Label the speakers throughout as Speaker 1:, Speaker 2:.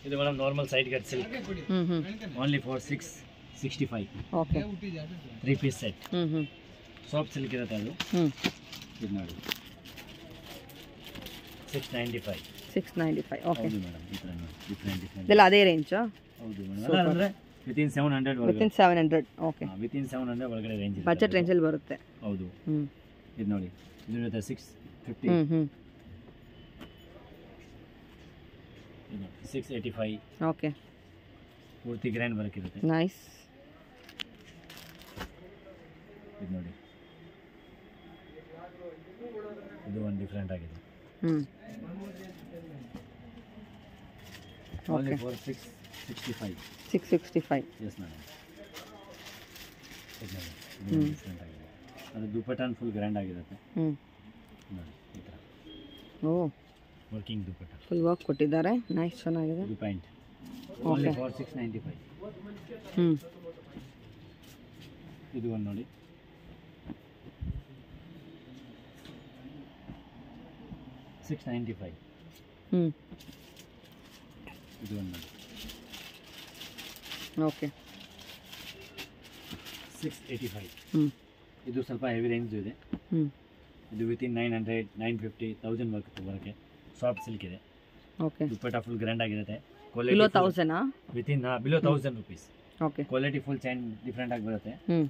Speaker 1: ಇದು madam normal side cut silk
Speaker 2: ಹ್ಞೂ ಹ್ಞೂ
Speaker 1: only for six sixty five
Speaker 2: okay
Speaker 1: three piece set
Speaker 2: ಹ್ಞೂ ಹ್ಞೂ
Speaker 1: ಸಾಫ್ಟ್ ಸಿಲ್ಕ್ ಇರುತ್ತೆ ಅದು
Speaker 2: ಹ್ಞೂ
Speaker 1: ಇದು ನೋಡಿ six ninety five
Speaker 2: six ninety five okay
Speaker 1: ಹೌದು ಮೇಡಮ್ ಈ ಥರ ಡಿಫ್ರೆಂಟ್ ಡಿಫ್ರೆಂಟ್
Speaker 2: ಇದೆಲ್ಲ ಅದೇ ರೇಂಜಾ
Speaker 1: ಹೌದು
Speaker 2: Super.
Speaker 1: ಮೇಡಮ್ ಅಂದರೆ ವಿತಿನ್ ಸೆವೆನ್ ಹಂಡ್ರೆಡ್ ಒಳಗಡೆ
Speaker 2: within seven hundred okay
Speaker 1: within seven hundred ಒಳಗಡೆ ರೇಂಜ್
Speaker 2: ಬಜೆಟ್ ರೇಂಜಲ್ಲಿ ಬರುತ್ತೆ
Speaker 1: ಹೌದು
Speaker 2: ಹ್ಞೂ
Speaker 1: ಇದು ನೋಡಿ ಇದು ಇರುತ್ತೆ ಸಿಕ್ಸ್ ಫಿಫ್ಟಿ
Speaker 2: ಹ್ಞೂ ಹ್ಞೂ
Speaker 1: ಸಿಕ್ಸ್ ಏಯ್ಟಿ ಫೈವ್
Speaker 2: ಓಕೆ
Speaker 1: ಪೂರ್ತಿ ಗ್ರ್ಯಾಂಡ್ ವರ್ಕ್ ಇರುತ್ತೆ
Speaker 2: ನೈಸ್
Speaker 1: ಇದು ನೋಡಿ ಇದು ಒಂದು ಡಿಫ್ರೆಂಟ್ ಆಗಿದೆ
Speaker 2: ಹ್ಞೂ
Speaker 1: only
Speaker 2: Okay.
Speaker 1: For six sixty five
Speaker 2: six sixty five
Speaker 1: yes madam ಇದು ನೋಡಿ ಇದು
Speaker 2: ಹ್ಮ್.
Speaker 1: ಡಿಫ್ರೆಂಟ್ ಆಗಿದೆ ಅದು ದುಪಟಾನ್ ಫುಲ್ ಗ್ರ್ಯಾಂಡ್ ಆಗಿರುತ್ತೆ
Speaker 2: ಹ್ಞೂ
Speaker 1: ನೋಡಿ ಈ ಥರ
Speaker 2: ಓ
Speaker 1: ವರ್ಕಿಂಗ್ ದುಪಟ
Speaker 2: ಫುಲ್ ವರ್ಕ್ ಕೊಟ್ಟಿದ್ದಾರೆ ನೈಸ್ ಚೆನ್ನಾಗಿದೆ
Speaker 1: ಇದು pant only
Speaker 2: okay
Speaker 1: for six ninety five
Speaker 2: ಹ್ಞೂ
Speaker 1: ಇದು ಒಂದು ನೋಡಿ ಸಿಕ್ಸ್ ನೈಂಟಿ ಫೈವ್
Speaker 2: ಹ್ಞೂ
Speaker 1: ಇದು ಒಂದು ನೋಡಿ
Speaker 2: ಓಕೆ
Speaker 1: ಸಿಕ್ಸ್ ಏಯ್ಟಿ ಫೈವ್
Speaker 2: ಹ್ಞೂ
Speaker 1: ಇದು ಸ್ವಲ್ಪ ಹೆವಿ ರೇಂಜ್ ಇದೆ
Speaker 2: ಹ್ಞೂ
Speaker 1: ಇದು within nine hundred nine fifty thousand work ಬರೋಕ್ಕೆ ಸಾಫ್ಟ್ ಸಿಲ್ಕ್ ಇದೆ
Speaker 2: ಓಕೆ
Speaker 1: ದುಪ್ಪಟ ಫುಲ್ ಗ್ರ್ಯಾಂಡ್ ಆಗಿರುತ್ತೆ
Speaker 2: ಬಿಲೋ ತೌಸಂಡಾ
Speaker 1: within below thousand rupees
Speaker 2: okay
Speaker 1: quality full chain different ಆಗಿ ಬರುತ್ತೆ
Speaker 2: ಹ್ಞೂ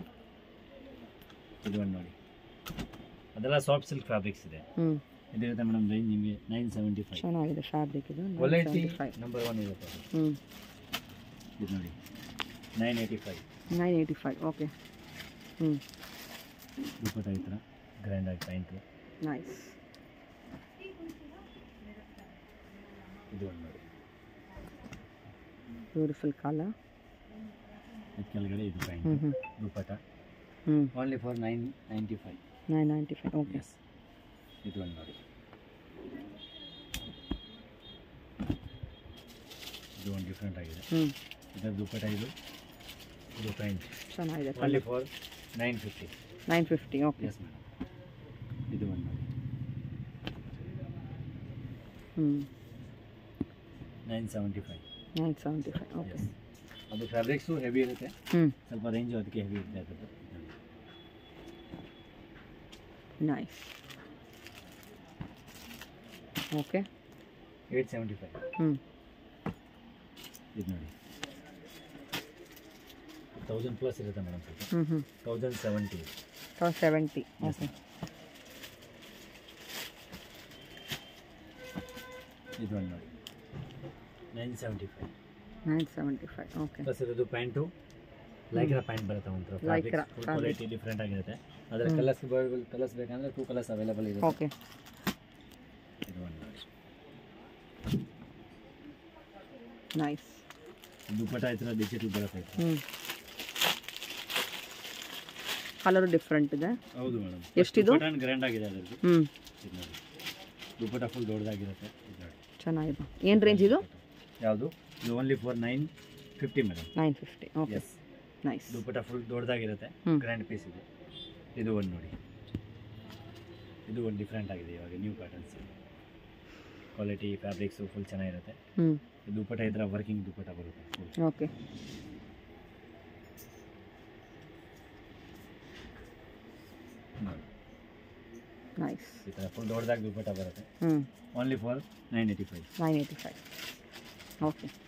Speaker 1: ಇದು ಒಂದು ನೋಡಿ ಅದೆಲ್ಲ ಸಾಫ್ಟ್ ಸಿಲ್ಕ್ ಫ್ಯಾಬ್ರಿಕ್ಸ್ ಇದೆ
Speaker 2: ಹ್ಞೂ
Speaker 1: ಇದಿರುತ್ತೆ ಮೇಡಮ್ ರೇಂಜ್ ನಿಮಗೆ ನೈನ್ ಸೆವೆಂಟಿ ಫೈವ್
Speaker 2: ಚೆನ್ನಾಗಿದೆ ಫ್ಯಾಬ್ರಿಕ್ ಇದು
Speaker 1: ಕ್ವಾಲಿಟಿ
Speaker 2: ಫೈವ್
Speaker 1: ನಂಬರ್ ಒನ್ ಇರುತ್ತೆ ಅದು.
Speaker 2: ಹ್ಞೂ
Speaker 1: ಇದು ನೋಡಿ nine eighty five
Speaker 2: nine eighty five okay ಹ್ಞೂ
Speaker 1: ದುಪ್ಪಟ ಈ ಥರ ಗ್ರ್ಯಾಂಡ್ ಆಗಿ ಪ್ಯಾಂಟು
Speaker 2: ನೈಸ್
Speaker 1: ಇದು ಒಂದು ನೋಡಿ
Speaker 2: ಬ್ಯೂಟಿಫುಲ್ ಕಲರ್
Speaker 1: ಇದು ಕೆಳಗಡೆ ಇದು
Speaker 2: ಹ್ಞೂ
Speaker 1: ಪ್ಯಾಂಟ್
Speaker 2: ಹ್ಞೂ
Speaker 1: ದುಪ್ಪಟ
Speaker 2: ಹ್ಞೂ
Speaker 1: only for nine ninety five
Speaker 2: nine ninety five okay
Speaker 1: yes ಇದು ಒಂದು ನೋಡಿ ಇದು ಒಂದು ಡಿಫ್ರೆಂಟ್ ಆಗಿದೆ
Speaker 2: ಹ್ಞೂ
Speaker 1: ಇದರ ದುಪ್ಪಟ ಇದು ಇದು ಪ್ಯಾಂಟ್
Speaker 2: ಚೆನ್ನಾಗಿದೆ
Speaker 1: only
Speaker 2: colour
Speaker 1: for nine fifty
Speaker 2: nine fifty okay
Speaker 1: yes madam ಇದು ಒಂದು ನೋಡಿ
Speaker 2: ಹ್ಞೂ
Speaker 1: nine seventy five
Speaker 2: nine seventy five okay
Speaker 1: yes ಅದು ಫ್ಯಾಬ್ರಿಕ್ಸು ಹೆವಿ ಇರುತ್ತೆ
Speaker 2: ಹ್ಞೂ
Speaker 1: ಸ್ವಲ್ಪ ರೇಂಜು ಅದಕ್ಕೆ ಹೆವಿ ಇರುತ್ತೆ ಅದರದ್ದು
Speaker 2: nice okay
Speaker 1: eight seventy five
Speaker 2: ಹ್ಞೂ
Speaker 1: ಇದು ನೋಡಿ ತೌಸಂಡ್ ಪ್ಲಸ್ ಇರುತ್ತೆ ಮೇಡಮ್ ಸ್ವಲ್ಪ
Speaker 2: ಹ್ಞೂ ಹ್ಞೂ
Speaker 1: thousand seventy
Speaker 2: thousand seventy
Speaker 1: Yes,
Speaker 2: okay
Speaker 1: ಇದು ಒಂದು ನೋಡಿ nine seventy five
Speaker 2: nine seventy five okay
Speaker 1: plus ಇರೋದು ಪ್ಯಾಂಟು ಲೈಕ್ರಾ ಪ್ಯಾಂಟ್ ಬರುತ್ತೆ ಒಂಥರ
Speaker 2: Lycra
Speaker 1: full
Speaker 2: fabric.
Speaker 1: Quality different ಆಗಿರುತ್ತೆ ಅದರ
Speaker 2: ಹ್ಮ್.
Speaker 1: ಕಲರ್ಸ್ ಕಲರ್ಸ್ ಬೇಕಂದ್ರೆ ಟೂ ಕಲರ್ಸ್ ಅವೈಲೇಬಲ್ ಇದೆ
Speaker 2: ಓಕೆ
Speaker 1: ಇದು ಒಂದು ನೋಡಿ
Speaker 2: ನೈಸ್
Speaker 1: ದುಪ್ಪಟ ಈ ಥರ ಡಿಜಿಟಲ್ ಬರುತ್ತೆ ಇದು.
Speaker 2: ಹ್ಞೂ ಕಲರು ಡಿಫ್ರೆಂಟ್ ಇದೆ
Speaker 1: ಹೌದು ಮೇಡಮ್
Speaker 2: ಎಷ್ಟಿದು?
Speaker 1: ಗ್ರ್ಯಾಂಡ್ ಆಗಿದೆ ಅದರದ್ದು
Speaker 2: ಹ್ಞೂ
Speaker 1: ಇದು ನೋಡಿ ದುಪ್ಪಟ ಫುಲ್ ದೊಡ್ಡದಾಗಿರುತ್ತೆ ಇದು ನೋಡಿ
Speaker 2: ಚೆನ್ನಾಗಿದೆ ಏನು ರೇಂಜ್ ಇದು
Speaker 1: ಯಾವುದು ಇದು only for nine fifty madam
Speaker 2: nine fifty okay
Speaker 1: yes
Speaker 2: nice
Speaker 1: dupatta full ದೊಡ್ಡದಾಗಿರುತ್ತೆ
Speaker 2: ಹ್ಮ್.
Speaker 1: ಗ್ರ್ಯಾಂಡ್ ಪೀಸ್ ಇದೆ ಇದು ಒಂದು ನೋಡಿ ಇದು ಒಂದು ಡಿಫ್ರೆಂಟ್ ಆಗಿದೆ ಇವಾಗ new patterns quality fabrics full ಚೆನ್ನಾಗಿರುತ್ತೆ
Speaker 2: ಹ್ಞೂ
Speaker 1: ಇದು ದುಪ್ಪಟ ಈ ಥರ ವರ್ಕಿಂಗ್ ದುಪ್ಪಟ ಬರುತ್ತೆ full.
Speaker 2: ಓಕೆ
Speaker 1: ನೋಡಿ
Speaker 2: ನೈಸ್
Speaker 1: ಈ ಥರ ಫುಲ್ ದೊಡ್ಡದಾಗಿ ದುಪ್ಪಟ ಬರುತ್ತೆ
Speaker 2: ಹ್ಞೂ
Speaker 1: only for nine eighty five
Speaker 2: nine eighty five okay